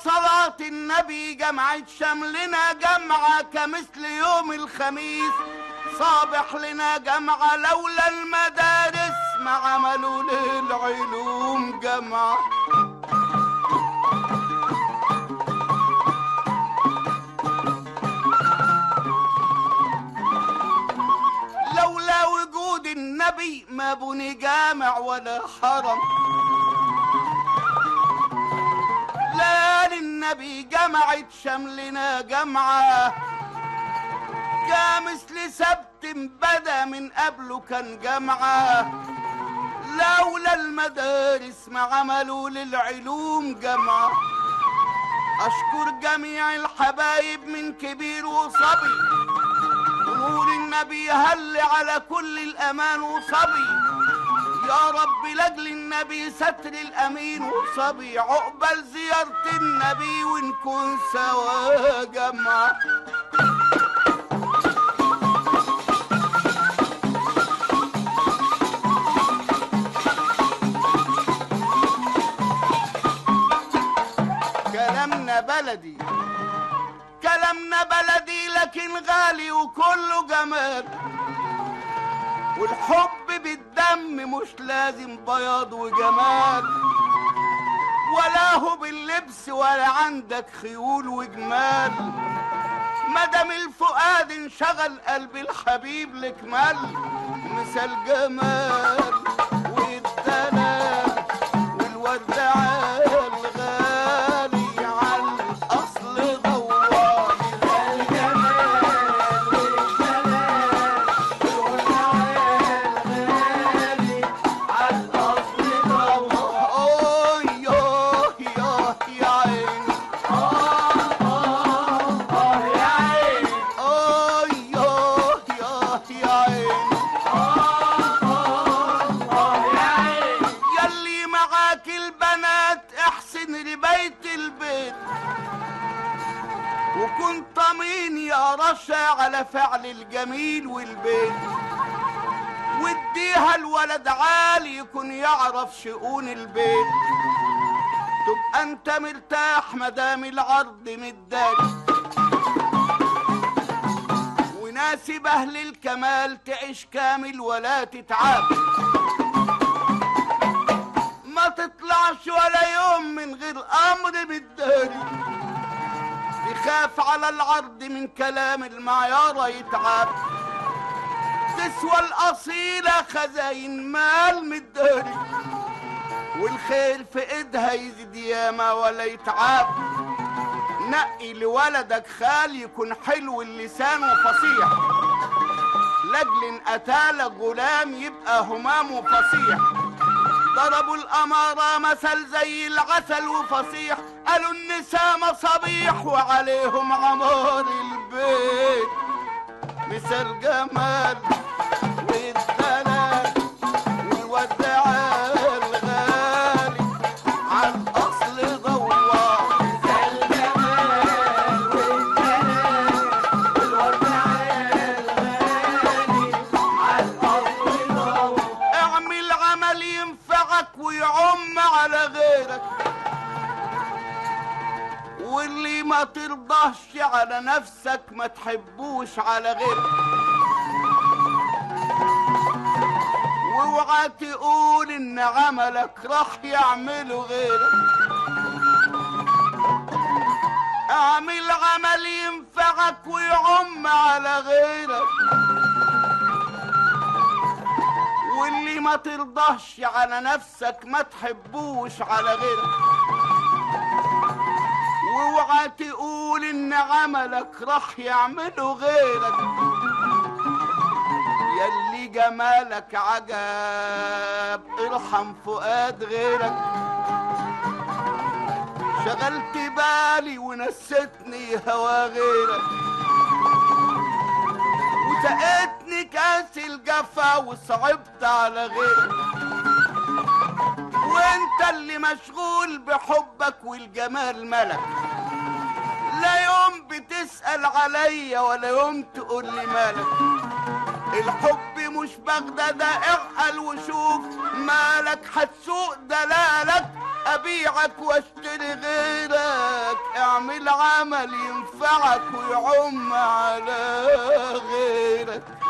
صلاة النبي جمعت شملنا جمعة كمثل يوم الخميس صابح لنا جمعة لولا المدارس ما عملوا للعلوم جمعة لولا وجود النبي ما بني جامع ولا حرم ليالي النبي جمعت شملنا جمعة كمثل سبت بدا من قبله كان جمعة لولا المدارس ما عملوا للعلوم جمعة أشكر جميع الحبايب من كبير وصبي نور النبي هل على كل الأمان وصبي يا رب لاجل النبي ستر الأمين وصبي عقبال زيارة النبي ونكون سوا جمعة كلامنا بلدي كلامنا بلدي لكن غالي وكله جمال والحب بالدم مش لازم بياض وجمال ولا هو باللبس ولا عندك خيول وجمال مدام الفؤاد انشغل قلب الحبيب لكمال مثال جمال والدلال والورد عال غالي على الاصل دوار أوه يوه يوه يا عيني أوه يوه يوه يا عيني يلي معاك البنات احسن لبيت البيت وكن طمين يا رشا على فعل الجميل والبيت واديها الولد عالي يكون يعرف شؤون البيت تبقى انت مرتاح مدام العرض مداري وناسب اهل الكمال تعيش كامل ولا تتعب ما تطلعش ولا يوم من غير امر بالداري يخاف على العرض من كلام المعيارة يتعب تسوى الأصيلة خزاين مال مداري والخير في ايدها يزيد ياما ولا يتعب نقي لولدك خال يكون حلو اللسان وفصيح لاجل ان اتالك غلام يبقى همام وفصيح ضربوا الأمارة مثل زي العسل وفصيح قالوا النساء مصابيح وعليهم عمار البيت مثل جمال والدلال والوداع الغالي عن أصل دوار اعمل عمل ينفعك ويعم على غيرك واللي ما ترضاش على نفسك ما تحبوش على غيرك واوعى تقول ان عملك راح يعمله غيرك اعمل عمل ينفعك ويعم على غيرك واللي ما ترضاش على نفسك ما تحبوش على غيرك واوعى تقول ان عملك راح يعمله غيرك يلي جمالك عجب ارحم فؤاد غيرك شغلت بالي ونستني هوا غيرك وسقتني كاس الجفا وصعبت على غيرك وانت اللي مشغول بحبك والجمال ملك لا يوم بتسأل عليا ولا يوم تقول لي مالك الحب مش بغدادة اعقل وشوف مالك هتسوق دلالك ابيعك واشتري غيرك اعمل عمل ينفعك ويعم على غيرك